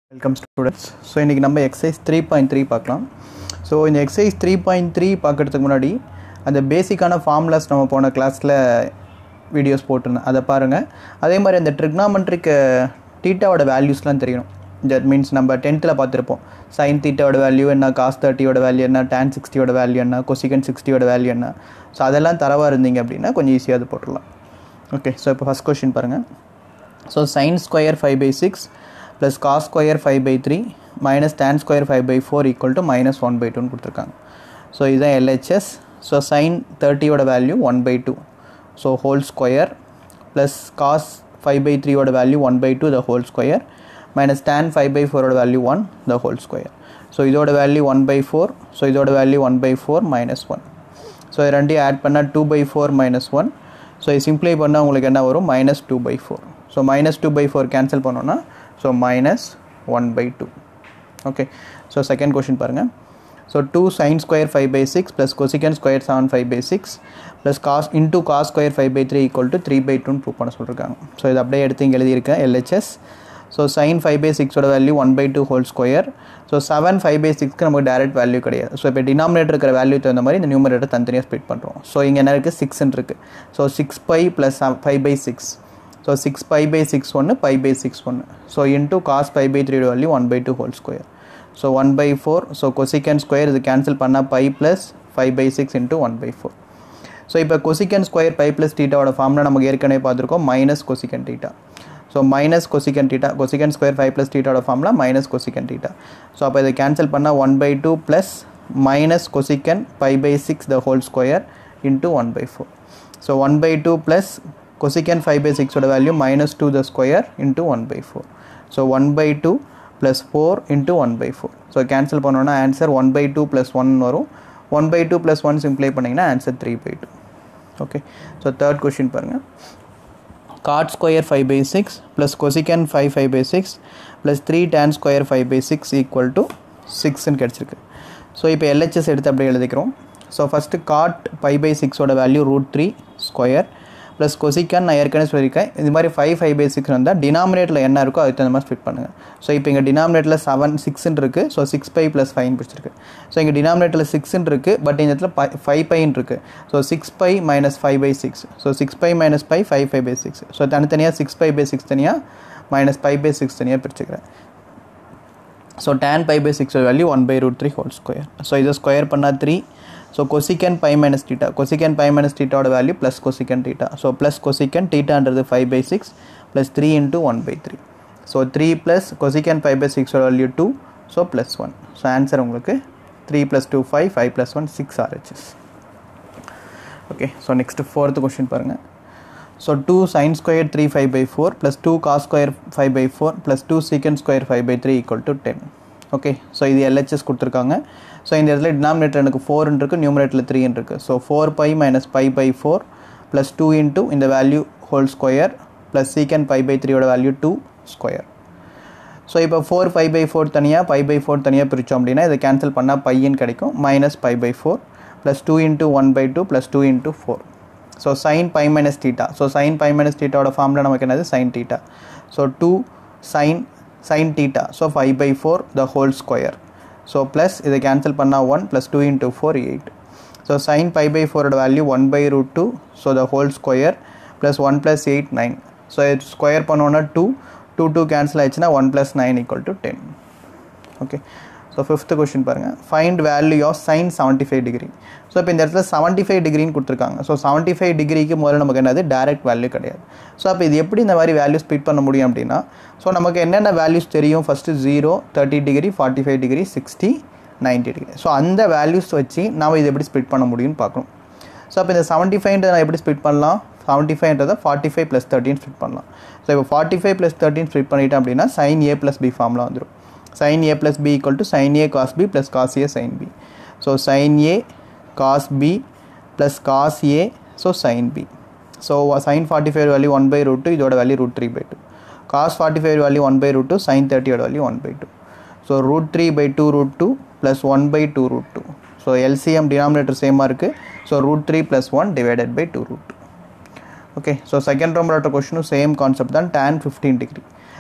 Welcome students so இன்றைக்கி நம்ம exercise three point three பார்க்கலாம் ஸோ இந்த எக்ஸசைஸ் த்ரீ பாயிண்ட் த்ரீ பார்க்குறதுக்கு முன்னாடி அந்த பேசிக்கான ஃபார்முலாஸ் நம்ம போன கிளாஸில் வீடியோஸ் போட்டிருந்தேன் அதை பாருங்கள் அதே மாதிரி அந்த ட்ரிக்னாமெட்ரிக் டீட்டாவோட வேல்யூஸ்லாம் தெரியணும் தட் மீன்ஸ் நம்ம டென்த்தில் பார்த்துருப்போம் சைன் தீட்டாவோட வேல்யூ என்ன காஸ் தேர்ட்டியோட வேல்யூ என்ன டேன் சிக்ஸ்டியோட வேல்யூ என்ன கொசிகன் சிக்ஸ்டியோட வேல்யூ என்ன ஸோ அதெல்லாம் தரவாக இருந்தீங்க அப்படின்னா கொஞ்சம் ஈஸியாக அது போட்டுடலாம் ஓகே ஸோ இப்போ ஃபஸ்ட் கொஷின் பாருங்கள் so sign square five by six plus cos square five by three minus tan square five by four equal to minus one by டூன்னு கொடுத்துருக்காங்க ஸோ இதுதான் எல்ஹெச்எஸ் ஸோ சைன் தேர்ட்டியோட value one by two so whole square plus cos five by த்ரீயோட value one by two the whole square minus tan five by ஃபோரோட value one the whole square so இதோட value one by four so இதோட value one by four minus one so இது ரெண்டையும் add பண்ணால் two by four minus one so இது simply பண்ணால் உங்களுக்கு என்ன வரும் minus two by four so minus two by four cancel பண்ணோன்னா so minus one by two okay so second question பாருங்கள் so two sin square five by six plus cosecant square seven five by six plus cos into cos square five by three equal to three by டூன்னு prove பண்ண சொல்லியிருக்காங்க so இது அப்படியே எடுத்து இங்கே எழுதியிருக்கேன் LHS so sin five by சிக்ஸோட value one by two whole square so seven five by சிக்ஸ்க்கு நமக்கு டேரக்ட் வேல்யூ கிடையாது ஸோ இப்போ டினாமினேட்டர் இருக்கிற வேல்யூ தகுந்த மாதிரி இந்த நியூமரேட்டர் தனித்தனியாக ஸ்ப்ளிட் பண்ணுறோம் ஸோ இங்கே என்ன இருக்குது சிக்ஸ்ன்னு இருக்குது so six pi plus five by six so six pi by six ஒன்று பை பை சிக்ஸ் ஒன்று so into cos pi by three value one by two whole square so one by four so cosecant square இது cancel பண்ணால் pi plus five by six into one by four so இப்போ cosecant square pi plus டீட்டாவோட ஃபார்ம்ல நமக்கு ஏற்கனவே பார்த்துருக்கோம் minus cosecant theta so minus cosecant theta கொசிகன் square five plus டீட்டாவோட ஃபார்ம்ல மைனஸ் கொசிகன் டீட்டா ஸோ அப்போ இதை கேன்சல் பண்ணால் one by two plus minus cosecant pi by six the whole square into one by four so one by two plus cosecant 5 by 6 ஓட value minus two the square into one by four so one by two plus four into one by four so cancel பண்ணோன்னா answer one by two plus one வரும் one by two plus one simply பண்ணிங்கன்னா answer three by two okay so third question பாருங்கள் cot square five by six plus cosecant five five by six plus three tan square five by six equal to சிக்ஸ்ன்னு கிடச்சிருக்கு so இப்போ LHS எடுத்து அப்படியே எழுதிக்கிறோம் so first cot five by சிக்ஸோட value root three square plus cosecant நான் ஏற்கனவே சொல்லியிருக்கேன் இது மாதிரி ஃபைவ் ஃபைவ் பை சிக்ஸ் வந்தால் டினாமினேட்டில் என்ன இருக்கோ அதுக்கு தகுந்த மாதிரி ஸ்பிட் பண்ணுங்கள் ஸோ இப்போ இங்கே டினாமினேட்டில் செவன் சிக்ஸ்ன்னு இருக்குது so six pi plus five பிடிச்சிருக்கு ஸோ இங்கே டினாமினேட்டில் சிக்ஸ்ன்னு இருக்குது பட் இந்த இடத்துல ஃபைவ் பைன்னு இருக்குது so six pi minus five by six so six pi minus pi five five by six so தனித்தனியாக சிக்ஸ் பை பை சிக்ஸ் தனியாக மைனஸ் ஃபைவ் பை சிக்ஸ் தனியாக பிரிச்சுக்கிறேன் so tan pi by six value one by root three whole square so இதை square பண்ணால் three so cosecant pi minus theta cosecant pi minus டீட்டாவோட value plus cosecant theta so plus cosecant டீட்டான்றது five by six plus three into one by three so three plus cosecant five by சிக்ஸோட value two so plus one so answer உங்களுக்கு three plus two five five plus one six RHS okay so next fourth question பாருங்கள் so two sin square three five by four plus two cos square five by four plus two secant square five by three equal to ten okay so இது LHS கொடுத்துருக்காங்க so இந்த இடத்துல denominator எனக்கு ஃபோர்னு இருக்குது நியூமரேட்டில் த்ரீன்னு இருக்குது so four pi minus pi by four plus two into இந்த value whole square plus secant pi by த்ரீயோட வேல்யூ டூ ஸ்கொயர் ஸோ இப்போ ஃபோர் ஃபைவ் பை ஃபோர் தனியாக பை பை ஃபோர் தனியாக பிரித்தோம் அப்படின்னா இதை கேன்சல் பண்ணால் பையன் கிடைக்கும் minus pi by four plus two into one by two plus two into four so sign pi minus theta so sign pi minus டீட்டாவோட ஃபார்மில் நமக்கு என்னது sin theta so two sin sin theta so five by four the whole square so plus இதை cancel பண்ணால் one plus two into four eight so sin five by ஃபோரோட value one by root two so the whole square plus one plus eight nine so இது square பண்ணோன்னா two two two cancel ஆயிடுச்சுன்னா one plus nine equal to ten okay so fifth question பாருங்கள் find value of sine seventy five degree so இப்போ இந்த இடத்துல seventy five டிகிரின்னு கொடுத்துருக்காங்க so seventy five டிகிரிக்கு முதல்ல நமக்கு என்னது டேரக்ட் வேல்யூ கிடையாது ஸோ அப்போ இது எப்படி இந்த மாதிரி வேல்யூ ஸ்பிட் பண்ண முடியும் அப்படின்னா ஸோ நமக்கு என்னென்ன வேல்யூஸ் தெரியும் first zero thirty degree forty five degree sixty ninety degree so அந்த வேல்யூஸ் வச்சு நாம் இது எப்படி ஸ்பிட் பண்ண முடியும்னு பார்க்கணும் ஸோ அப்போ இந்த செவன்ட்டி ஃபைவ்ன்றதை நான் எப்படி ஸ்பிட் பண்ணலாம் செவன்ட்டி ஃபைவ்ன்றதை ஃபார்ட்டி ஃபைவ் ப்ளஸ் தேர்ட்டின் ஸ்பிட் பண்ணலாம் ஸோ இப்போ ஃபார்ட்டி ஃபைவ் ப்ளஸ் தேர்ட்டின் ஸ்பிட் பண்ணிட்டேன் அப்படின்னா சைன் ஏ ப்ளஸ் பி ஃபார்மில் வந்துடும் sin a plus b equal to sin a cos b plus cos a sin b. So sin a cos b plus cos a so sin b. So sin 45 value 1 by root 2 இதோட value root 3 by 2. cos 45 value 1 by root 2 sin 30 ஓட value 1 by 2. So root 3 by 2 root 2 plus 1 by 2 root 2. So LCM denominator same இருக்கு. So root 3 plus 1 divided by 2 root 2. Okay so second round கொஷனும் same concept தான் tan fifteen degree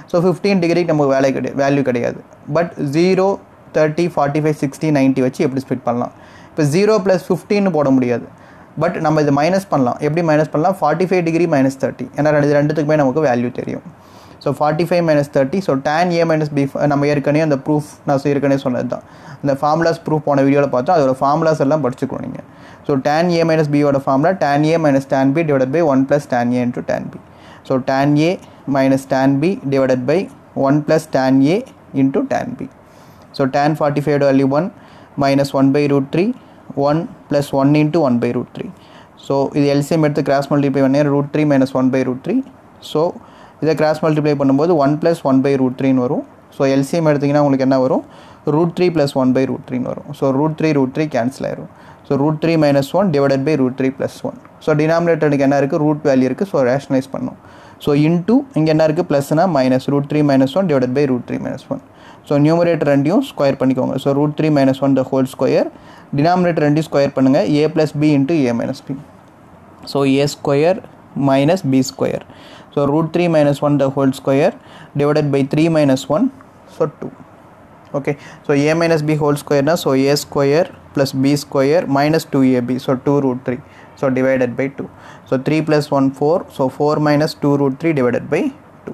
so fifteen டிகிரிக்கு நமக்கு வேலை கிடையாது value கிடையாது but zero thirty forty five sixty ninety வச்சு எப்படி ஸ்பிட் பண்ணலாம் இப்போ ஜீரோ ப்ளஸ் ஃபிஃப்டின்னு போட முடியாது பட் நம்ம இதை மைனஸ் பண்ணலாம் எப்படி மைனஸ் பண்ணலாம் forty five degree minus thirty ஏன்னா ரெண்டு ரெண்டுத்துக்குமே நமக்கு வேல்யூ தெரியும் so forty five minus thirty so tan A minus B நம்ம ஏற்கனவே அந்த ப்ரூஃப் நான் ஏற்கனவே சொன்னது தான் அந்த ஃபார்முலாஸ் ப்ரூஃப் போன வீடியோவில் பார்த்தோம் அதோட ஃபார்முலாஸ் எல்லாம் படிச்சுக்கணும் நீங்கள் ஸோ டேன் ஏ மைனஸ் பியோட formula tan A minus tan B divide by one plus tan A into tan B so tan A minus tan B divided by one plus tan A into tan B so tan forty five value one minus one by root three one plus one into one by root three so இது LCM எடுத்து cross multiply பண்ணி root three minus one by root three so இதை cross multiply பண்ணும்போது one plus one by root த்ரீன்னு வரும் so LCM எடுத்திங்கன்னா உங்களுக்கு என்ன வரும் root three plus one by root த்ரீன்னு வரும் so root three root three cancel ஆயிரும் so root three minus one divided by root three plus one so டினாமினேட்டருக்கு என்ன இருக்குது ரூட் வேல்யூ இருக்குது ஸோ ரேஷனலைஸ் பண்ணும் ஸோ இன்டூ இங்கே என்ன இருக்குது ப்ளஸ்னா minus root three minus one divided by root three minus one so numerator ரெண்டையும் ஸ்கொயர் பண்ணிக்கோங்க so root three minus one the whole square denominator ரெண்டையும் ஸ்கொயர் பண்ணுங்கள் A plus B into A minus B so A square minus B square so root three minus one the whole square divided by three minus one so two okay so A minus B whole ஸ்கொயர்னா so A square plus B square minus two AB so two root three so divided by two so three plus one four so four minus two root three divided by two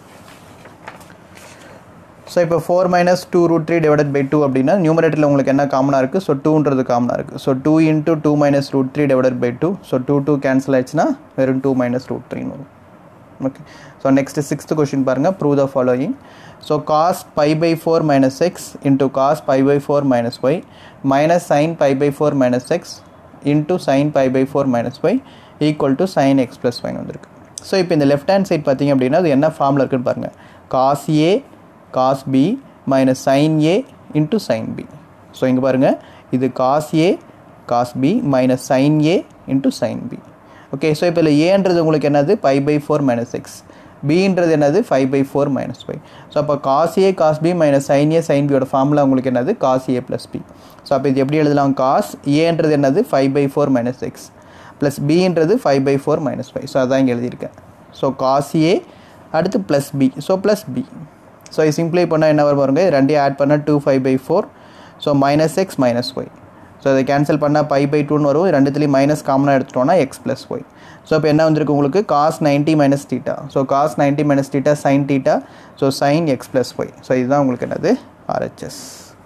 so இப்போ four minus two root three divided by two அப்படின்னா நியூமரேட்டரில் உங்களுக்கு என்ன காமனாக இருக்குது so டூன்றது காமனாக இருக்குது so two into two minus root three divided by two so two two cancel ஆயிடுச்சுன்னா வெறும் டூ மைனஸ் ரூட் த்ரீன்னு வரும் okay so next sixth question பாருங்கள் prove the following so cos pi by four minus X into cos pi by four minus Y minus sign pi by four minus X into sin pi by four minus Y equal to sin X plus ஒய்னு வந்திருக்கு so இப்போ இந்த left hand side பார்த்தீங்க அப்படின்னா அது என்ன ஃபார்மில் இருக்குன்னு பாருங்கள் காஸ் ஏ காஸ் பி மைனஸ் சைன் ஏ இன்ட்டு சைன் பி ஸோ இங்கே பாருங்கள் இது காஸ் ஏ காஸ் பி மைனஸ் சைன் ஏ into sign B okay so இப்போ இதில் ஏன்றது உங்களுக்கு என்னது pi by four minus X பின்றது என்னது five by four minus five so அப்போ காஸ் ஏ காஸ் பி மைனஸ் சைன் ஏ சைன் பியோட ஃபார்முலா உங்களுக்கு என்னது cos A plus B so அப்போ இது எப்படி எழுதலாம் காஸ் ஏன்றது என்னது five by four minus x plus பின்றது five by four minus five so அதான் இங்கே எழுதியிருக்கேன் ஸோ காஸ் ஏ அடுத்து plus B so plus B so இது சிம்ப்ளை பண்ணால் என்ன வரும் பாருங்க இது ரெண்டையும் ஆட் பண்ணால் two five by four so minus x minus y so அதை கேன்சல் பண்ணால் பை பை டூன்னு வரும் ரெண்டுத்துலேயும் மைனஸ் காமனாக எடுத்துட்டோம்னா எக்ஸ் ப்ளஸ் ஒய் ஸோ இப்போ என்ன வந்திருக்கு உங்களுக்கு cos ninety minus theta so cos ninety minus theta sine theta so sine X plus y so இதுதான் உங்களுக்கு என்னது RHS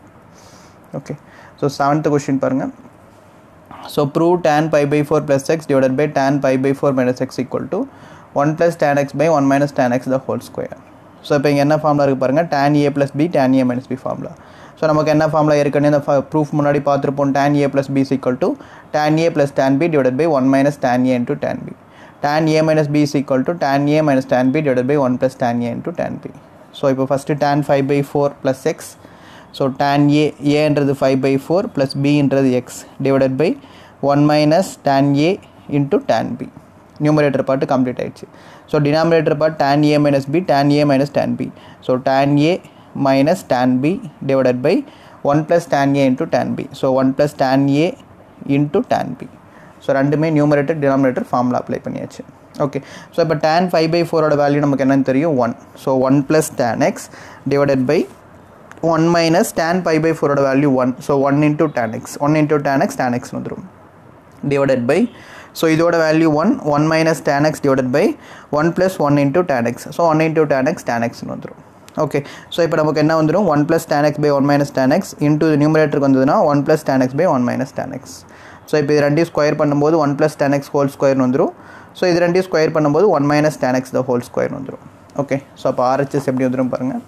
okay so seventh question பாருங்கள் so prove tan pi by 4 plus x divided by tan pi by 4 minus x equal to 1 plus tan x by 1 minus tan x the whole square so இப்போ இங்கே என்ன formula இருக்குது பாருங்கள் tan a plus b tan a minus b formula so நமக்கு என்ன formula ஏற்கனவே இந்த proof முன்னாடி பார்த்துருப்போம் tan a plus b is equal to tan a plus tan b divided by 1 minus tan a into tan b tan a minus b is equal to tan a minus tan b divided by 1 plus tan a into tan b so இப்போ first tan 5 by 4 plus x so tan a ஏன்றது five by four plus பின்றது x divided by one minus tan a into tan b numerator part complete ஆயிடுச்சு so denominator part tan a minus b tan a minus tan b so tan a minus tan b divided by one plus tan a into tan b so one plus tan a into tan b so ரெண்டுமே numerator denominator formula apply பண்ணியாச்சு okay so இப்போ tan five by ஃபோரோட value நமக்கு என்னன்னு தெரியும் one so one plus tan x divided by one minus tan pi by ஃபோரோட value one so one into tan x one into tan x tan x வந்துடும் divided by so இதோட value one one minus tan x divided by one plus one into tan x so one into tan x tan எக்ஸ்னு வந்துடும் okay so இப்போ நமக்கு என்ன வந்துடும் one plus tan x by one minus tan x into நியூமரேட்டருக்கு வந்ததுன்னா one plus tan x by one minus tan x so இப்போ இது ரெண்டையும் ஸ்கொயர் பண்ணும்போது one plus tan x whole ஸ்கொயர்னு வந்துடும் ஸோ இது ரெண்டையும் ஸ்கொயர் பண்ணும்போது one minus tan x the whole ஸ்கொயர்னு வந்துடும் ஓகே ஸோ அப்போ ஆர்ஹெச்எஸ் எப்படி வந்துடும் பாருங்கள்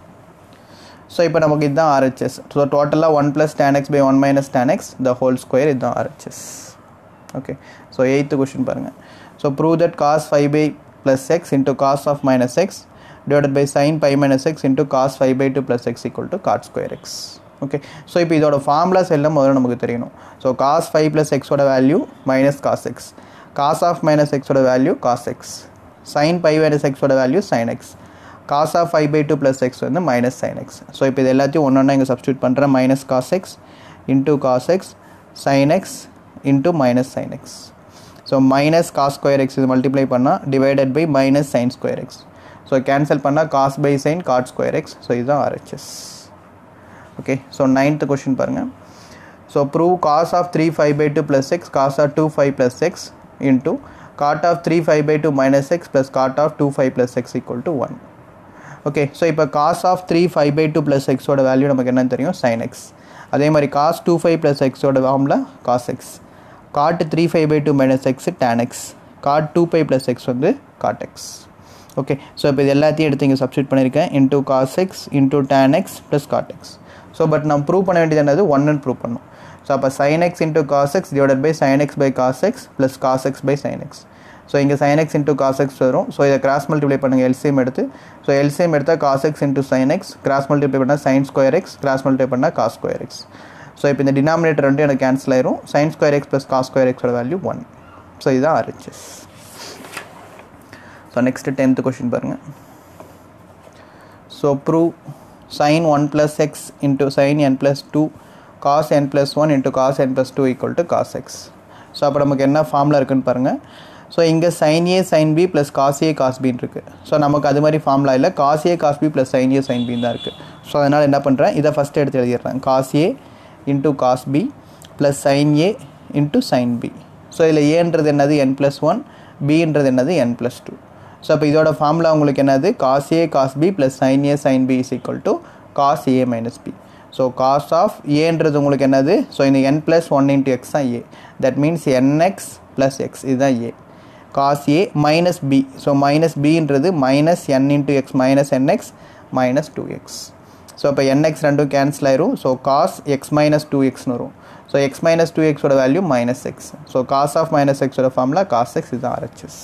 ஸோ இப்போ நமக்கு இதுதான் ஆர்ஹெச்எஸ் ஸோ டோட்டலாக one plus tan x by one minus tan x the whole square இதுதான் RHS okay so eighth question பாருங்கள் so prove that cos five pi plus x into cos of minus x divided by sine pi minus X into cos five by two plus x equal to cot square x okay so இப்போ இதோட formulas எல்லாம் முதல்ல நமக்கு தெரியணும் so cos five plus எக்ஸோட value minus cos x cos of minus எக்ஸோட value cos x sine pi minus எக்ஸோட value sine x cos of five by two plus x வந்து மைனஸ் சைன் எக்ஸ் ஸோ இப்போ இது எல்லாத்தையும் ஒன்று ஒன்றா இங்கே சப்ஸ்டியூட் பண்ணுறேன் minus cos x into cos x sine x into minus sine x so minus cos square x இது multiply பண்ணால் divided by minus sign square x so cancel பண்ணால் cos by sign cot square x so இதுதான் RHS okay so ninth question பாருங்கள் so prove cos of three five by two plus x cos of two five plus x into cot of three five by two minus x plus cot of two five plus x equal to one okay so இப்போ cos of three five by two plus எக்ஸோட வேல்யூ நமக்கு என்னன்னு தெரியும் sine x அதே மாதிரி cos two five plus எக்ஸோட ஃபார்மில் cos x cot three five by two minus x tan x cot two five plus x வந்து காட் எக்ஸ் ஓகே ஸோ இப்போ இது எல்லாத்தையும் எடுத்து இங்கே சப்ஸ்டியூட் பண்ணியிருக்கேன் into cos x into tan x plus cot x so but நம்ம prove பண்ண வேண்டியது என்னது ஒன்னு ப்ரூவ் பண்ணும் ஸோ அப்போ sine x into cos x divided by sine x by cos x plus cos x by sine x so இங்கே sine x into cos x வரும் so இதை கிராஸ் மல்டிப்ளை பண்ணுங்கள் எல்சிஎம் எடுத்து ஸோ எல்சிஎம் எடுத்தால் cos x into sign x cross multiply பண்ணால் sine square x cross multiply பண்ணால் cos square x so இப்போ இந்த டினாமினேட்டர் ரெண்டு எனக்கு கேன்சல் ஆயிரும் sine square x plus cos square எக்ஸோட வேல்யூ ஒன் ஸோ இதுதான் RHS so next tenth question பாருங்கள் so prove sin 1 plus x into sin n plus 2 cos n plus 1 into cos n plus 2 equal to cos x so அப்போ நமக்கு என்ன ஃபார்மில் இருக்குன்னு பாருங்கள் so இங்கே சைன் ஏ sine b plus cos ஏ cos பின்னு இருக்குது ஸோ நமக்கு அது மாதிரி ஃபார்முலா இல்லை காஸ் ஏ காஸ் பி ப்ளஸ் சைன் ஏ சைன் பின்னு தான் இருக்குது ஸோ அதனால் என்ன பண்ணுறேன் இதை ஃபஸ்ட்டு எடுத்து எழுதிடுறேன் cos a into cos b plus sine A into sine B so இதில் ஏன்றது என்னது என் ப்ளஸ் ஒன் பின்றது என்னது என் ப்ளஸ் டூ ஸோ அப்போ இதோட ஃபார்முலா உங்களுக்கு என்னது cos A cos b plus sine A sine b is equal to cos a minus B so cos of ஏன்றது உங்களுக்கு என்னது ஸோ இந்த n plus one into x தான் a that means nx plus x இதுதான் a cos a minus B so minus பின்றது minus n into x minus nx minus two x so இப்போ nx ரெண்டும் cancel ஆயிரும் so cos x minus two எக்ஸ்னு வரும் so x minus two எக்ஸோட value minus x so cos of minus எக்ஸோட formula cos x இதுதான் RHS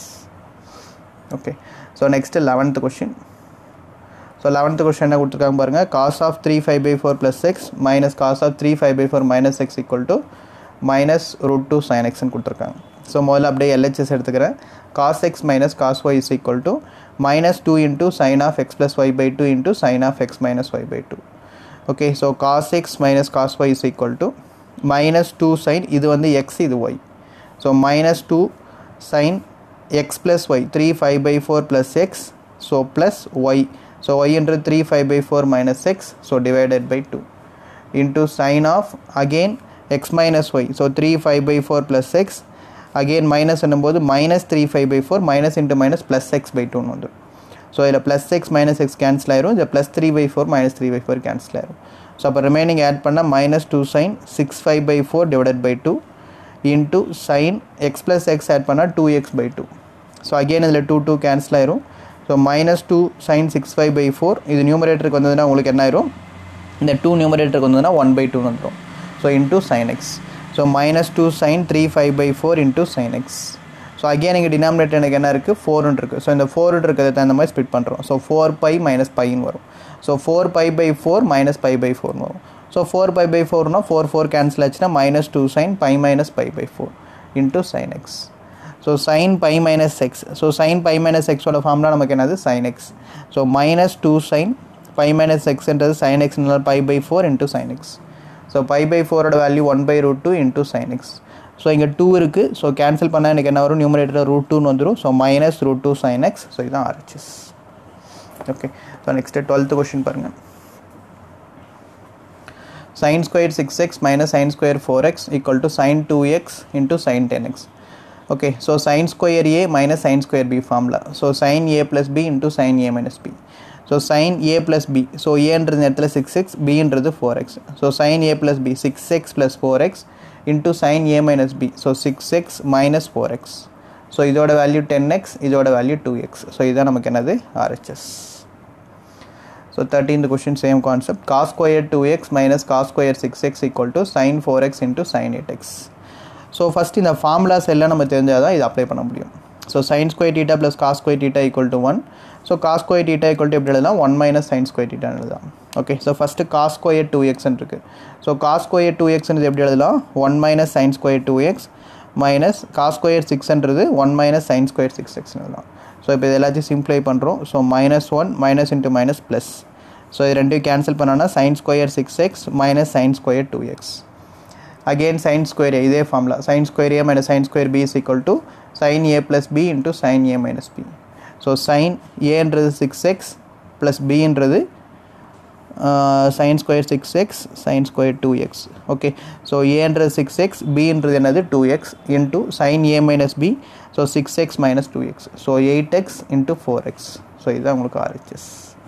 okay so next eleventh question so eleventh question என்ன கொடுத்துருக்காங்க பாருங்கள் cos of three five by four plus x minus cos of three five by four minus x equal to minus root two sine எக்ஸ்னு கொடுத்துருக்காங்க so முதல்ல அப்படியே LHS எடுத்துக்கிறேன் cos x minus cos y is equal to minus two into sine of x plus y by two into sine of x minus y by two okay so cos x minus cos y is equal to minus two sine இது வந்து x இது y so minus two sine x plus y 3 5 by 4 plus x so plus y so y into 3 5 by 4 minus x so divided by 2 into sine of again x minus y so 3 5 by 4 plus x again minus என்னும்போது minus 3 5 by 4 minus into minus plus x by 2 வந்துடும் so இதில் plus x minus x cancel ஆயிரும் இதில் plus three by four minus three by four cancel ஆயிரும் so அப்போ remaining add பண்ணால் minus two sine six five by four divided by two into sine x plus x add பண்ணால் two x by two so again இதில் two two cancel ஆயிரும் so minus two sine six five by four இது நியூமரேட்டருக்கு வந்ததுன்னா உங்களுக்கு என்ன ஆயிரும் இந்த டூ நியூமரேட்டருக்கு வந்ததுன்னா ஒன் பை டூ வந்துடும் so into sign x so minus two sine three five by four into sign x so again இங்கே டினாமினேட்டர் எனக்கு என்ன இருக்குது ஃபோர்னு இருக்குது ஸோ இந்த ஃபோர் இருக்கிறத தகுந்த மாதிரி ஸ்பிட் பண்ணுறோம் ஸோ ஃபோர் பை மைனஸ் பைன்னு வரும் so four pi by four minus pi by ஃபோர்னு வரும் ஸோ ஃபோர் பை பை ஃபோர்னா ஃபோர் ஃபோர் கேன்சல் ஆச்சுன்னா minus two sine pi minus pi by four into sign x so sign pi minus x so sign pi minus எக்ஸோட ஃபார்ம்லாம் நமக்கு என்னது sine x so minus two sine pi minus எக்ஸ்ன்றது sine எக்ஸ்னால pi by four into sign x so pi by ஃபோரோட value one by root two into sign x so இங்கே two இருக்குது so cancel பண்ணால் எனக்கு என்ன வரும் நியூமரேட்டர் ரூட் டூன்னு வந்துடும் so minus root two sign x so இதுதான் RHS okay so next twelfth question பாருங்கள் sin squared 6x minus sin square 4x equal to sin 2x into sin 10x. Okay, so sin square a minus sin square b formula. So sin a plus b into sin a minus b. So sin a plus b. So a என்றது நேரத்தில் 6x, b என்றது 4x. So sin a plus b 6x plus 4x into sin a minus b. So 6x minus 4x. So இதோட வேல்யூ 10x, இதோட value 2x. So இதான் நமக்கு என்னது RHS. So 13th question same concept cos square 2x minus cos square 6x equal to sin 4x into sin 8x. So first இந்த formulas எல்லாம் நம்ம தெரிஞ்சால் தான் இது அப்ளை பண்ண முடியும் so sign square theta plus cos square theta equal to one so cos square theta equal to எப்படி எழுதலாம் ஒன் மைனஸ் சைன் ஸ்கொயர் டீட்டான்னு எழுதலாம் okay so first cos square two எக்ஸ்ன்னு இருக்குது ஸோ காஸ் ஸ்கொயர் டூ எக்ஸ்ன்றது எப்படி எழுதலாம் one minus sign square two x minus cos square சிக்ஸ்ன்றது one minus sign square six எக்ஸ்னு எழுதலாம் ஸோ இப்போ இது எல்லாத்தையும் சிம்ப்ளை பண்ணுறோம் so minus one minus into minus plus so இது ரெண்டையும் கேன்சல் பண்ணோன்னா sine square six x minus sign square two x again sine square இதே formula sine square A minus sign square B is equal to sine A plus B into sine A minus B so sine ஏன்றது six x plus பின்றது sine square six x sine square two x okay so ஏன்றது six x பின்றது என்னது two x into sine A minus B so six x minus two x so eight x into four x so இதுதான் உங்களுக்கு RHS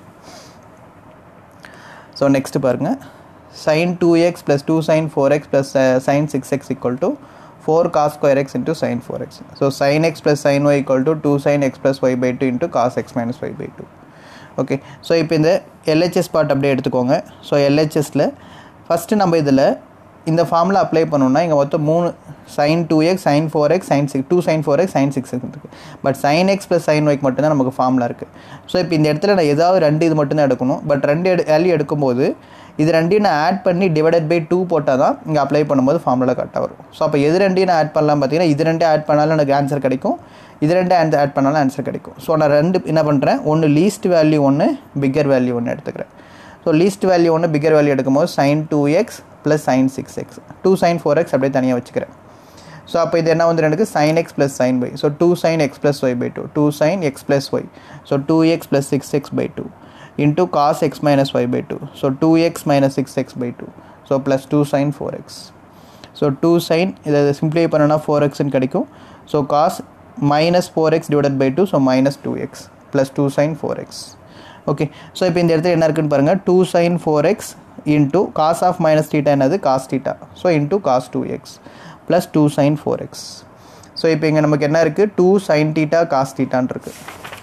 so next பாருங்கள் sin 2x plus 2 sin 4x plus uh, sin 6x equal to 4 cos square x into sin 4x. So sin x plus sin y equal to 2 sin x plus y by 2 into cos x minus y by 2. Okay so இப்போ இந்த LHS part அப்படியே எடுத்துக்கோங்க so எல்ஹெச்எஸில் first நம்ம இதில் இந்த ஃபார்மில் apply பண்ணோம்னா இங்கே மொத்தம் மூணு sine two x sine four x sine six two sine four x sine six இருக்குது but sine X plus sine ஒய்க்கு மட்டும்தான் நமக்கு ஃபார்மில் இருக்குது ஸோ இப்போ இந்த இடத்துல நான் ஏதாவது ரெண்டு இது மட்டும்தான் எடுக்கணும் பட் ரெண்டு எடு வேல்யூ எடுக்கும்போது இது ரெண்டையும் நான் ஆட் பண்ணி டிவைடட் பை டூ போட்டால் தான் இங்கே அப்ளை பண்ணும்போது ஃபார்முலா கரெக்டாக வரும் ஸோ அப்போ எது ரெண்டையும் நான் ஆட் பண்ணலாம் பார்த்தீங்கன்னா இது ரெண்டே ஆட் பண்ணாலும் எனக்கு ஆன்சர் கிடைக்கும் இது ரெண்டே ஆன்சர் ஆட் பண்ணாலும் ஆன்சர் கிடைக்கும் ஸோ நான் ரெண்டு என்ன பண்ணுறேன் ஒன்று லீஸ்ட் வேல்யூ ஒன்று பிக்கர் வேல்யூ ஒன்று எடுத்துக்கிறேன் ஸோ லீஸ்ட் வேல்யூ ஒன்று பிக்கர் வேல்யூ எடுக்கும்போது sine two x plus sine six x two sine four x அப்படியே தனியாக வச்சுக்கிறேன் ஸோ அப்போ இது என்ன வந்து எனக்கு sine X plus sine by so two sine x plus y by two two sine x plus y so two x plus six x by two into cos x minus y by 2 so 2x minus 6x by 2 so plus 2 sin 4x so 2 sin இதை simplify பண்ணனா 4x ன்னு கிடைக்கும் so cos minus 4x divided by 2 so minus 2x plus 2 sin 4x okay so இப்போ இந்த இடத்துல என்ன இருக்குன்னு பாருங்கள் two sine four x into cos of minus theta என்னது cos theta so into cos two x plus two sine four x so இப்போ இங்கே நமக்கு என்ன இருக்குது டூ சைன் டீட்டா காஸ் டீட்டான் இருக்குது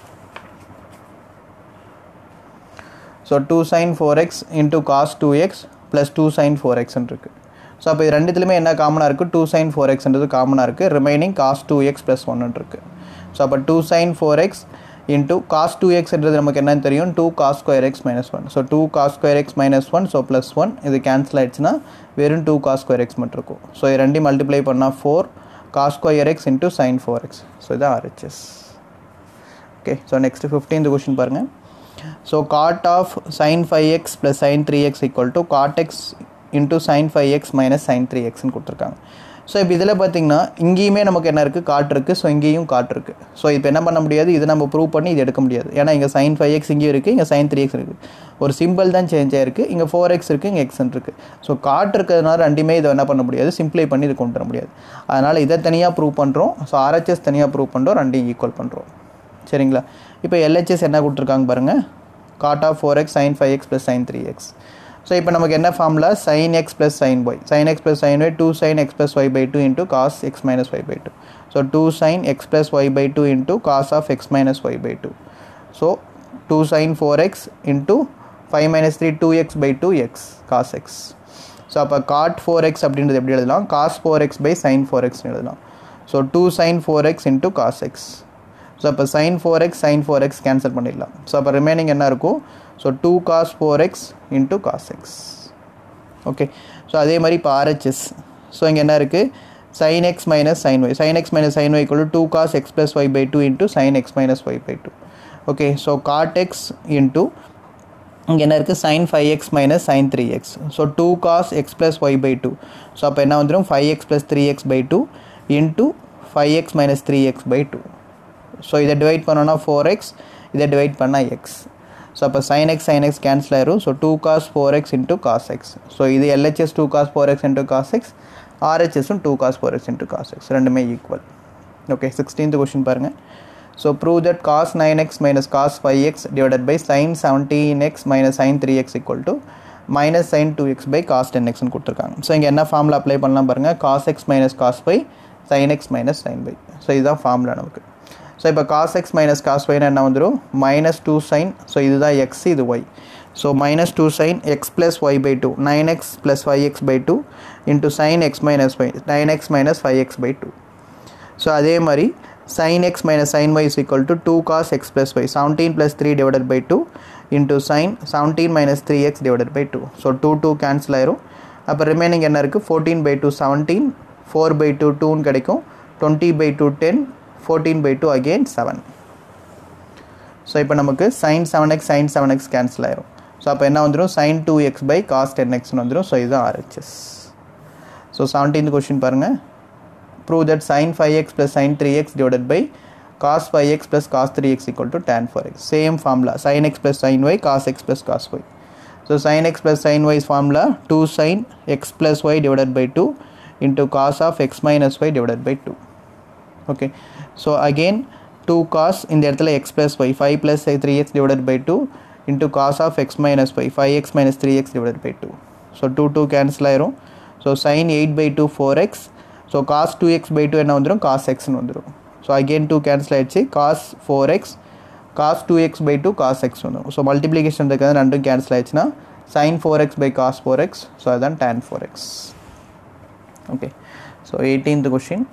so two sine four x into cos two x plus two sine four எக்ஸ்ன்னு இருக்குது ஸோ அப்போ இது ரெண்டுத்துலையுமே என்ன காமனாக இருக்குது டூ சைன் ஃபோர் எக்ஸ்ன்றது காமனாக இருக்குது remaining cos two x plus ஒன்னு இருக்குது ஸோ அப்போ two sine four x into cos two எக்ஸ்ன்றது நமக்கு என்னன்னு தெரியும் two cos square x minus one so two cos square x minus one so plus one இது கேன்சல் ஆயிடுச்சுன்னா வெறும் டூ காஸ் ஸ்கொயர் எக்ஸ் மட்டும் இருக்கும் ஸோ இது ரெண்டையும் மல்டிப்ளை பண்ணால் four cos square x into sine four x so இது RHS okay so next fifteenth question பாருங்கள் so cot of sine five x plus sign three x equal to cot x into sine five x minus sine three எக்ஸ்னு கொடுத்துருக்காங்க so இப்போ இதில் பார்த்தீங்கன்னா இங்கேயுமே நமக்கு என்ன இருக்குது காட் இருக்குது ஸோ இங்கேயும் காட் இருக்குது ஸோ இப்போ என்ன பண்ண முடியாது இதை நம்ம ப்ரூவ் பண்ணி இது எடுக்க முடியாது ஏன்னா இங்கே சைன் ஃபைவ் எக்ஸ் இங்கேயும் இருக்குது இங்கே சைன் த்ரீ எக்ஸ் இருக்குது ஒரு சிம்பிள் தான் சேஞ்ச் ஆயிருக்கு இங்கே ஃபோர் எக்ஸ் இருக்குது இங்கே எக்ஸ்ன்னு இருக்குது ஸோ காட் இருக்கிறதுனால ரெண்டுமே இதை என்ன பண்ண முடியாது சிம்ப்ளை பண்ணி இது கொண்டு வர முடியாது அதனால் இதை தனியாக ப்ரூவ் பண்ணுறோம் ஸோ ஆர்ஹெச்எஸ் தனியாக ப்ரூவ் பண்ணுறோம் ரெண்டையும் ஈக்குவல் பண்ணுறோம் சரிங்களா இப்போ எல்ஹெச்எஸ் என்ன கொடுத்துருக்காங்க பாருங்கள் cot of four x sine five x plus sign three x so இப்போ நமக்கு என்ன formula sine X plus sine y sine X plus sine y two sine x plus y by two into cos x minus y by two so two sine x plus y by two into cos of x minus y by two so two sine four x into five minus three two x by two x cos x so அப்போ cot four x அப்படின்றது எப்படி எழுதலாம் cos four x by sine four எக்ஸ்னு எழுதலாம் so two sine four x into cos x so அப்போ sine four x sine four x cancel பண்ணிடலாம் so அப்போ remaining என்ன இருக்கும் so two cos four x into cos x okay so அதே மாதிரி இப்போ ஆர்ஹெச்எஸ் ஸோ இங்கே என்ன இருக்குது sine x minus sine y sine x minus sine y equal to cos x plus y by two into sign x minus y by two okay so cot x into இங்கே என்ன இருக்குது sine five x minus sine three x so two cos x plus y by two so அப்போ என்ன வந்துடும் five x plus three x by two into five x minus three x by two so இதை divide பண்ணோன்னா four x இதை divide பண்ணால் X so அப்போ sine x sine x cancel ஆயிரும் so two cos four x into cos x so இது LHS two cos four x into cos x ஆர்ஹெச்எஸும் two cos four x into cos x ரெண்டுமே equal okay sixteenth question பாருங்கள் so prove that cos nine x minus cos five x divided by sine seventeen x minus sine three x equal to minus sine two x by cos ten எக்ஸ்னு கொடுத்துருக்காங்க so இங்கே என்ன ஃபார்மில் apply பண்ணலாம் பாருங்கள் cos x minus cos by sine x minus sign by so இதுதான் formula நமக்கு so இப்போ காஸ் எக்ஸ் மைனஸ் காஸ் ஒய்னா என்ன வந்துடும் மைனஸ் டூ சைன் ஸோ இதுதான் எக்ஸ் இது y so minus two sine x plus y by two nine x plus five x by two into sign x minus y nine x minus five x by two so அதே மாதிரி sign x minus sine y is equal to two cos x plus y seventeen plus three divided by two into sine seventeen minus three x divided by two so two two cancel ஆயிரும் அப்போ remaining என்ன இருக்குது fourteen by two seventeen four by two டூன்னு கிடைக்கும் twenty by two ten fourteen by two again seven so இப்போ நமக்கு sine seven x sine seven x cancel ஆயிரும் so அப்போ என்ன வந்துடும் sign two x by cos ten எக்ஸ்னு வந்துடும் ஸோ இதுதான் ஆர்ஹெச்எஸ் ஸோ செவன்டீன்த் கொஷின் பாருங்கள் prove that sine five x plus sign three x divided by cos 5x plus cos 3x equal to tan 4x. Same formula sin x plus sin y cos x plus cos y. So sin x plus sin y is formula 2 sin x plus y divided by 2 into cos of x minus y divided by 2. Okay. So again 2 cos இந்த இடத்துல x plus y 5 plus 3x divided by 2 into cos of x minus y 5x minus 3x divided by 2. So 2 2 cancel ஆயிரும். So sin 8 by 2 4x. So cos 2x by 2 என்ன வந்துடும் cos x வந்துடும். So again two cancel ஆகிடுச்சு cos four x cos two x by two cos x வந்துடும் so multiplication இருக்கிறது ரெண்டும் cancel ஆயிடுச்சுன்னா sine four x by cos four x so அதுதான் tan four x okay so eighteenth question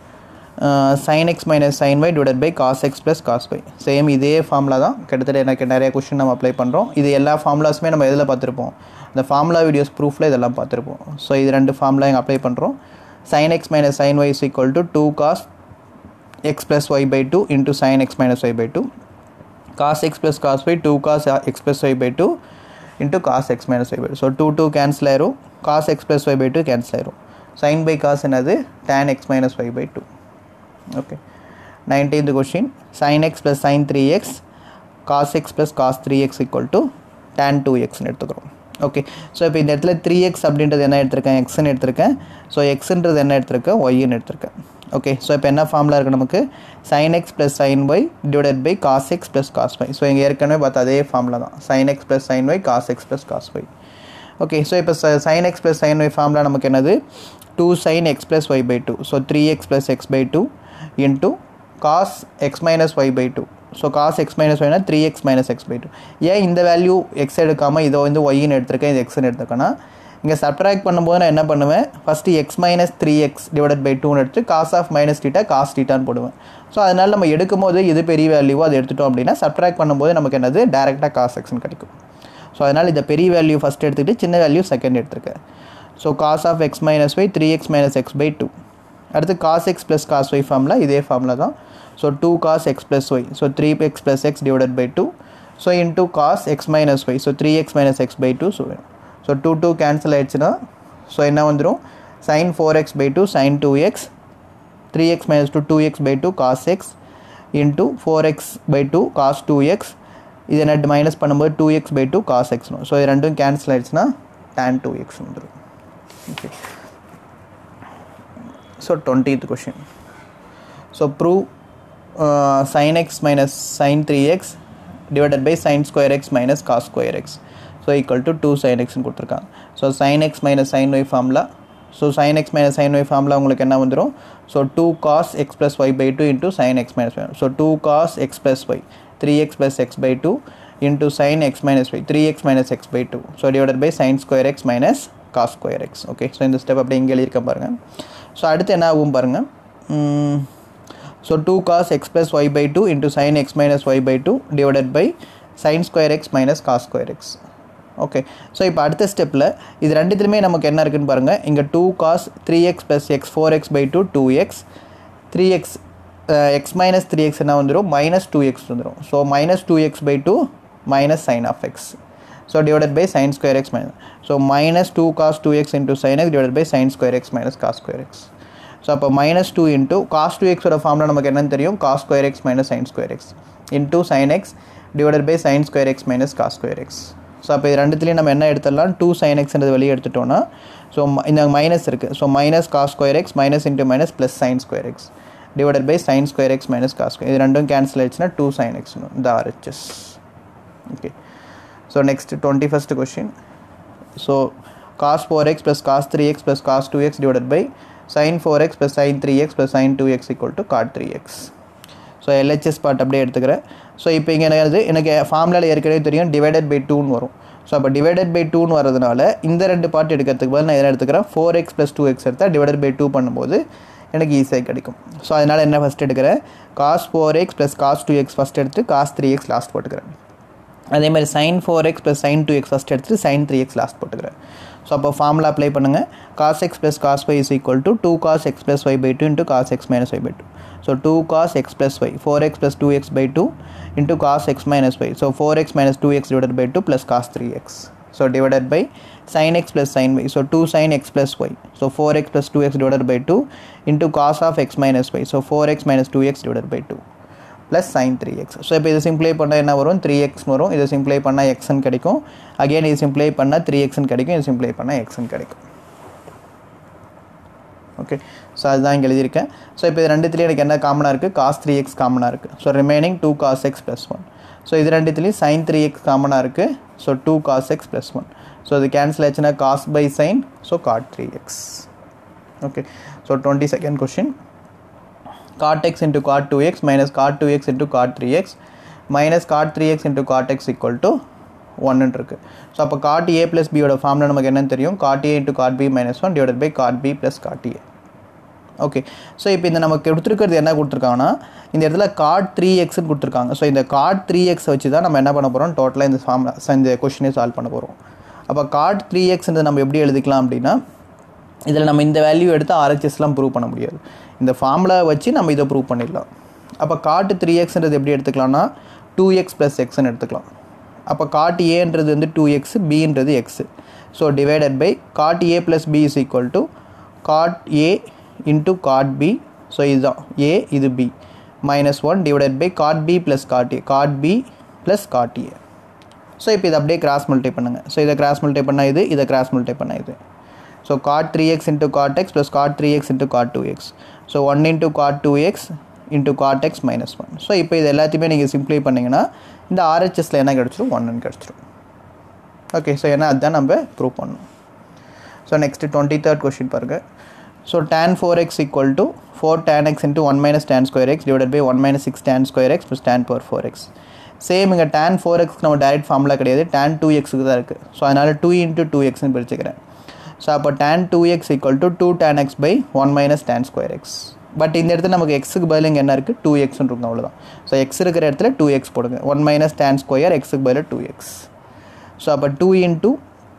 sine x minus sine y divide by cos x plus cos y same இதே formula தான் கிட்டத்தட்ட எனக்கு நிறைய question நம்ம apply பண்ணுறோம் இது எல்லா ஃபார்முலாஸுமே நம்ம எதில் பார்த்துருப்போம் இந்த ஃபார்முலா வீடியோஸ் ப்ரூஃபில் இதெல்லாம் பார்த்துருப்போம் ஸோ இது ரெண்டு ஃபார்முலா இங்கே அப்ளை பண்ணுறோம் sine x minus sine y is equal to two cos x plus y by 2 into sin x minus y by 2 cos x plus cos y 2 cos x plus y by 2 into cos x minus y by 2 so 2 2 cancel ஆயிரும் cos x plus y by 2 cancel ஆயிரும் sin by cos என்னது tan x minus y by 2 okay 19th question sin x plus sin 3x cos x plus cos 3x equal to tan 2x னு எடுத்துக்கிறோம் okay so இப்போ இந்த இடத்துல three x அப்படின்றது என்ன எடுத்திருக்கேன் எக்ஸ்ன்னு எடுத்திருக்கேன் ஸோ எக்ஸுன்றது என்ன எடுத்திருக்கேன் ஒய்ன்னு எடுத்திருக்கேன் ஓகே ஸோ இப்போ என்ன ஃபார்முலா இருக்குது நமக்கு sine X plus sine y divided by cos x plus cos y so இங்கே ஏற்கனவே பார்த்தா அதே ஃபார்முலா தான் sine X plus sine y cos x plus cos y okay so இப்போ sine X plus sine y formula நமக்கு என்னது two sine x plus y by two so three x plus x by two into cos x minus y by two so cos x minus ஒய்னா three x minus x by two ஏன் இந்த value X எடுக்காமல் இதை வந்து ஒய்ன்னு எடுத்திருக்கேன் இது எக்ஸ்ன்னு எடுத்துருக்கேன்னா இங்கே subtract பண்ணும்போது நான் என்ன பண்ணுவேன் first x minus three x divide by டூன்னு எடுத்து cos of minus theta cos டீட்டான்னு போடுவேன் ஸோ அதனால் நம்ம எடுக்கும் போது இது பெரிய வேல்யூவோ அதை எடுத்துட்டோம் அப்படின்னா சப்ட்ராக்ட் பண்ணும்போது நமக்கு என்னது டேரெக்டாக காஸ் எக்ஸ்னு கிடைக்கும் ஸோ அதனால் இந்த பெரிய வேல்யூ ஃபஸ்ட் எடுத்துக்கிட்டு சின்ன வேல்யூ செகண்ட் எடுத்துருக்கேன் so cos of x minus y three x minus x by two அடுத்து cos x plus cos y ஃபார்மில் இதே ஃபார்மில் தான் so two cos x plus y so three x plus x divided by two so into cos x minus y so three x minus x by two so so two two cancel ஆயிடுச்சுன்னா so என்ன வந்துடும் sine four x by two sin two x three x minus two two x by two cos x into four x by two cos two x இது net minus பண்ணும்போது two x by two cos எக்ஸ்னு so இது ரெண்டும் cancel ஆயிடுச்சுன்னா tan two x வந்துடும் okay so twentieth question so prove sin x minus sin 3x divided by sin square x minus cos square x so equal to two sine எக்ஸ்னு கொடுத்துருக்காங்க so sine x minus sine y formula so sine x minus sine y formula உங்களுக்கு என்ன வந்துடும் so two cos x plus y by two into sign x minus y so two cos x plus y three x plus x by two into sign x minus y three x minus x by two so divided by sign square x minus cos square x okay so இந்த step அப்படியே இங்கே எழுதியிருக்க பாருங்கள் so அடுத்து என்ன ஆகும் பாருங்கள் so two cos x plus y by two into sign x minus y by two divided by sign square x minus cos square x okay so இப்போ அடுத்த ஸ்டெப்பில் இது ரெண்டுத்துலையுமே நமக்கு என்ன இருக்குன்னு பாருங்கள் இங்கே two cos three x plus x four x by two two x three x x minus three x என்ன வந்துடும் மைனஸ் டூ எக்ஸ் வந்துடும் so minus two x by two minus sin of x so divided by sign square x minus so minus two cos two x into sign x divided by sign square x minus cos square x so அப்போ minus two into cos two எக்ஸோட ஃபார்மில் நமக்கு என்னன்னு தெரியும் cos square x minus sign square x into sign x divided by sign square x minus cos square x so அப்போ இது ரெண்டுத்துலேயும் நம்ம என்ன எடுத்துடலாம் டூ சைன் எக்ஸ்ன்றது வெளியே எடுத்துட்டோம்னா ஸோ இந்த மைனஸ் இருக்குது so minus cos square x minus into minus plus sin square x divided by sign square x minus cos square இது ரெண்டும் கேன்சல் ஆயிடுச்சுன்னா டூ சைன் எக்ஸ் இந்த RHS okay so next twenty first question so cos four x plus cos three x plus cos two x divided by sin 4x plus sin 3x plus sin 2x equal to cot 3x so LHS part அப்படியே எடுத்துக்கிறேன் so இப்போ இங்கே எனக்கு எனக்கு ஃபார்முலாவில் ஏற்கனவே தெரியும் divided by டூன்னு வரும் ஸோ அப்போ டிவைடட் பை டூன்னு வரதுனால இந்த ரெண்டு பார்ட் எடுக்கிறதுக்கு பதில் நான் எதை எடுத்துக்கிறேன் four x plus two x எடுத்தால் டிவைடட் பை டூ பண்ணும்போது எனக்கு ஈஸியாக கிடைக்கும் ஸோ அதனால் என்ன ஃபஸ்ட் எடுக்கிறேன் cos four x plus cos two x first எடுத்து காஸ் த்ரீ எக்ஸ் லாஸ்ட் போட்டுக்கிறேன் அதே மாதிரி sin four x plus sin two x first எடுத்துட்டு சைன் த்ரீ எக்ஸ் லாஸ்ட் போட்டுக்கிறேன் ஸோ அப்போ ஃபார்முலா அப்ளை பண்ணுங்கள் cos x plus cos y is equal to two cos x plus y by two into cos x minus y by two so two cos x plus y four x plus two x by two into cos x minus y so four x minus two x divided by two plus cos three x so divided by sin x plus sin y so 2 sin x plus y so 4x plus 2x divided by 2 into cos of x minus y so 4x minus 2x divided by 2 plus sign three x so இப்போ இது simply பண்ணால் என்ன வரும் three X வரும் இது simply பண்ணால் எக்ஸ்ன்னு கிடைக்கும் அகைன் இது சிம்ப்ளை பண்ணால் த்ரீ எக்ஸ்ன்னு கிடைக்கும் இது சிம்ப்ளை பண்ணால் எக்ஸ்ன்னு கிடைக்கும் ஓகே ஸோ அதுதான் இங்கே எழுதியிருக்கேன் ஸோ இப்போ இது ரெண்டுத்துலேயும் எனக்கு என்ன காமனாக இருக்குது காஸ் த்ரீ எக்ஸ் காமனாக இருக்குது so remaining two cos x plus one so இது ரெண்டுத்துலேயும் சைன் த்ரீ எக்ஸ் காமனாக இருக்குது so two cos x plus one so இது கேன்சல் ஆச்சுன்னா cos by sin so cot three x okay so twenty second question cot x into cot 2x minus cot 2x into cot 3x minus cot 3x into cot x equal to 1 இருக்கு so அப்போ God A plus பியோட ஃபார்மில் நமக்கு என்னன்னு தெரியும் cot A into cot B minus one divide by cot B plus cot A okay so இப்போ இந்த நமக்கு கொடுத்துருக்கிறது என்ன கொடுத்துருக்காங்கன்னா இந்த இடத்துல காட் த்ரீ எக்ஸ்னு கொடுத்துருக்காங்க ஸோ இந்த காட் த்ரீ எக்ஸ் வச்சு தான் நம்ம என்ன பண்ண போகிறோம் டோட்டலாக இந்த ஃபார்மில் இந்த கொஷினே சால்வ் பண்ண போகிறோம் அப்போ காட் த்ரீ எக்ஸ்ன்றது நம்ம எப்படி எழுதிக்கலாம் அப்படின்னா இதில் நம்ம இந்த வேல்யூ எடுத்து ஆர்ஹெச்எஸ்லாம் ப்ரூவ் பண்ண முடியாது இந்த ஃபார்முலா வச்சு நம்ம இதை ப்ரூவ் பண்ணிடலாம் அப்போ காட்டு த்ரீ எக்ஸ்ன்றது எப்படி எடுத்துக்கலாம்னா டூ எக்ஸ் ப்ளஸ் எக்ஸ்ன்னு எடுத்துக்கலாம் அப்போ காட் ஏன்றது வந்து டூ எக்ஸ் பின்றது x so divided by cot A plus B is equal to cot A into cot B so இதுதான் ஏ இது B minus one divided by cot B plus cot A cot B plus cot A so இப்போ இதை அப்படியே cross multiply பண்ணுங்கள் so இதை cross multiply பண்ணால் இது இதை கிராஸ் மல்டிப்ளை பண்ணால் இது so cot three x into cot x plus cot three x into cot two x so one into cot two x into cot x minus one so இப்போ இது எல்லாத்தையுமே நீங்கள் சிம்ப்ளை பண்ணிங்கன்னா இந்த ஆர்ஹெச்எஸில் என்ன கிடச்சிரும் ஒன்னு கிடச்சிரும் ஓகே ஸோ ஏன்னா அதுதான் நம்ம ப்ரூவ் பண்ணணும் so next twenty third question பாருங்கள் so tan four x equal to four tan x into one minus tan square x divide by one minus six tan square x plus tan power four x same இங்கே tan four எக்ஸ்க்கு நம்ம direct formula கிடையாது tan two எக்ஸுக்கு தான் இருக்குது so அதனால் two into two எக்ஸ்னு பிரிச்சுக்கிறேன் ஸோ அப்போ tan two x equal to two tan x by one minus tan square x but இந்த இடத்துல நமக்கு எக்ஸுக்கு பதில் இங்கே என்ன இருக்குது டூ எக்ஸ்னு இருக்கும் அவ்வளோதான் ஸோ எக்ஸ் இருக்கிற இடத்துல டூ எக்ஸ் போடுங்க ஒன் மைனஸ் டேன் ஸ்கொயர் எக்ஸுக்கு பதில் டூ எக்ஸ் ஸோ அப்போ டூ இன்ட்டு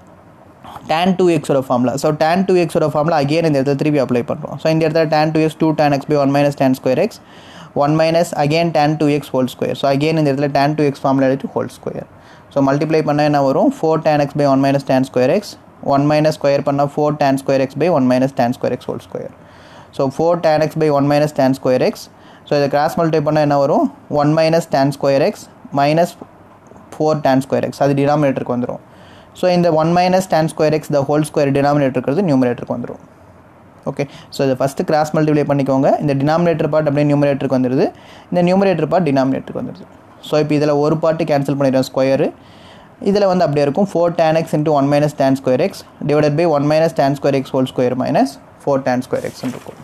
டேன் டூ எக்ஸோட ஃபார்முலா ஸோ டேன் டூ எக்ஸோட ஃபார்முலா அகேன் இந்த இடத்துல திருப்பி அப்ளை பண்ணுறோம் ஸோ இந்த இடத்துல tan two x two tan x by one minus tan square x one minus again tan two x whole square so again இந்த இடத்துல டேன் டூ எக்ஸ் ஃபார்முலா எடுத்து ஹோல் ஸ்கொயர் ஸோ மல்டிப்ளை பண்ணால் என்ன வரும் four tan x by one minus tan square x one minus square பண்ணால் four tan square x by one minus tan square x whole square so four tan x by one minus tan square x so இதை cross multiply பண்ணால் என்ன வரும் one minus tan square x minus four tan square x அது டினாமினேட்டருக்கு வந்துடும் so இந்த one minus tan square x the whole square denominator இருக்கிறது நியூமரேட்டருக்கு வந்துடும் ஓகே ஸோ இதை ஃபஸ்ட்டு கிராஸ் மல்டிப்ளை பண்ணிக்கோங்க இந்த டினாமினேட்டர் பார்ட் அப்படியே நியூமரேட்டருக்கு வந்துடுது இந்த நியூமரேட்டர் பார்ட் டினாமினேட்டருக்கு வந்துடுது ஸோ இப்போ இதில் ஒரு பார்ட்டு கேன்சல் பண்ணிடுறோம் ஸ்கொயரு இதில் வந்து அப்படியே இருக்கும் four tan x into one minus tan square x divided by one minus tan square x whole square minus four tan square எக்ஸ்னு இருக்கும்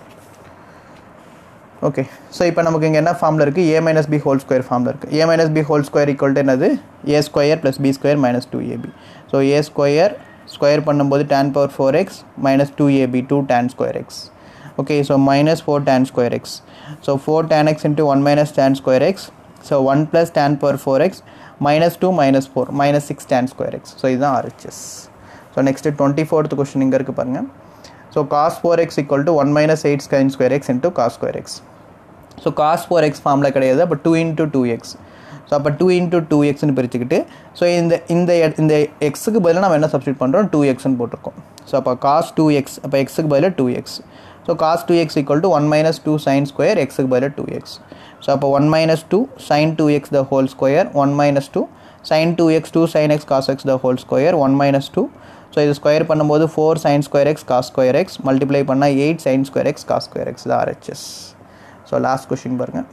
ஓகே ஸோ இப்போ நமக்கு இங்கே என்ன ஃபார்மில் இருக்குது A minus B whole square ஃபார்மில் இருக்குது A minus B whole square equal to என்னது A square plus B square minus two AB so A square square பண்ணும்போது tan power four x minus two AB two tan square x okay so minus four tan square x so four tan x into one minus tan square x so one plus tan power four x minus two minus four minus six tan square x so இதுதான் RHS so next twenty fourth question இங்கே இருக்குது பாருங்கள் so cos four x equal to one minus eight square square x into cos square x so cos four x ஃபார்மில் கிடையாது அப்போ two into two x so அப்போ two into two எக்ஸ்னு பிரிச்சுக்கிட்டு so இந்த இந்த இந்த எக்ஸுக்கு பதிலாக நம்ம என்ன சப்ஸ்டியூட் பண்ணுறோம் டூ எக்ஸ்னு போட்டிருக்கோம் ஸோ அப்போ காஸ் டூ எக்ஸ் அப்போ எக்ஸுக்கு பதிலாக two x so cos two x equal to one minus two sin square எக்ஸுக்கு பதிலாக டூ எக்ஸ் ஸோ அப்போ one minus two sin two x the whole square one minus two sin two x two sign x cos x the whole square one minus two so இது square பண்ணும்போது four sin square x cos square x multiply பண்ணால் eight sin square x cos square x தான் RHS so last question பாருங்கள்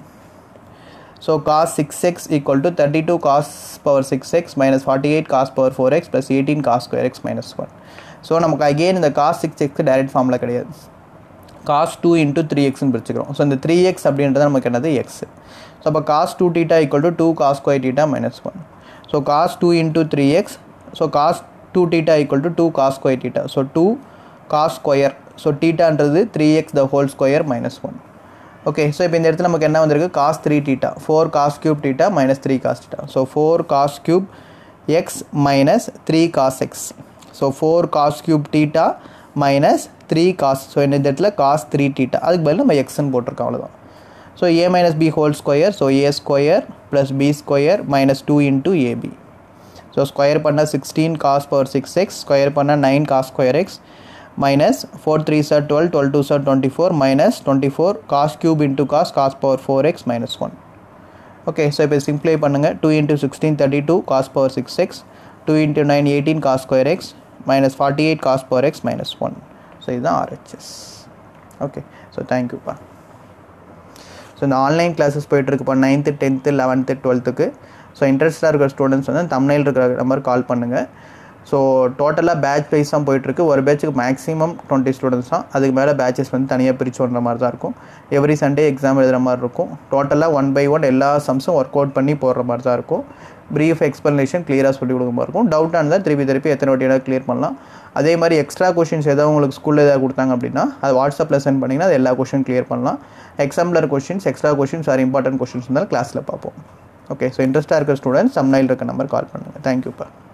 so cos six x equal to thirty two cos power six x minus forty eight cos power four x plus eighteen cos square x minus one so நமக்கு again இந்த cos six x direct ஃபார்மில் கிடையாது cos two into three எக்ஸ்னு பிரிச்சுக்கிறோம் so இந்த three x அப்படின்றது நமக்கு என்னது எக்ஸ் ஸோ அப்போ cos two theta equal to two cos square theta minus one so cos two into three x so cos two theta equal to two cos square theta so two cos square so டீட்டான்றது three x the whole square minus one okay so இப்போ இந்த இடத்துல நமக்கு என்ன வந்திருக்கு cos three theta four cos cube theta minus three cos theta so four cos cube x minus three cos x so four cos cube theta minus three cos so இந்த இடத்துல cos three theta அதுக்கு பதில் நம்ம எக்ஸ்ன்னு போட்டிருக்கோம் அவ்வளோதான் so A minus B whole square so A square plus B square minus two into AB so square பண்ணால் sixteen cos power six x square பண்ணால் nine cos square x minus 4 3 are 12 12 2 are 24 minus 24 cos cube into cos cos power 4x minus 1 okay so இப்போ simply பண்ணுங்கள் two into sixteen thirty two cos power six x two into nine eighteen cos square x minus forty eight cos power x minus one so இதுதான் RHS okay so தேங்க்யூப்பா so இந்த online classes போயிட்டுருக்குப்பா ninth tenth eleventh டுவெல்த்துக்கு so இன்ட்ரெஸ்ட்டாக இருக்கிற students வந்து தமிழில் இருக்கிற நம்பர் கால் பண்ணுங்கள் ஸோ டோட்டலாக பேட்ச் வைஸ் தான் போயிட்டுருக்கு ஒரு பேட்சுக்கு மேக்ஸிமம் டுவெண்ட்டி ஸ்டூடெண்ட்ஸ் தான் அதுக்கு மேலே பேட்சஸ் வந்து தனியாக பிரித்து வர மாதிரி தான் இருக்கும் எவ்ரி சண்டே எக்ஸாம் எழுதுகிற மாதிரி இருக்கும் டோட்டலாக ஒன் பை ஒன் எல்லா சம்ஸும் ஒர்க் அவுட் பண்ணி போடுற மாதிரி தான் இருக்கும் ப்ரீஃப் எக்ஸ்ப்ளனேஷன் கிளியராக சொல்லி கொடுக்க மாதிரி இருக்கும் டவுட்டாக இருந்தால் திருப்பி திருப்பி எத்தனை வாட்டி ஏதாவது கிளியர் பண்ணலாம் அதே மாதிரி எக்ஸ்ட்ரா கொஷின்ஸ் ஏதாவது உங்களுக்கு ஸ்கூலில் ஏதாவது கொடுத்தாங்க அப்படின்னா அது வாட்ஸ்அப்பில் சென்ட் பண்ணிங்கன்னா அது எல்லா கொஷின் கிளியர் பண்ணலாம் exemplar questions extra questions or important questions இருந்தாலும் கிளாஸில் பார்ப்போம் ஓகே ஸோ இன்ட்ரெஸ்ட்டாக இருக்கிற ஸ்டூடெண்ட்ஸ் சம்னைல் இருக்க நம்பர் கால் பண்ணுங்கள் தேங்க்யூப்பா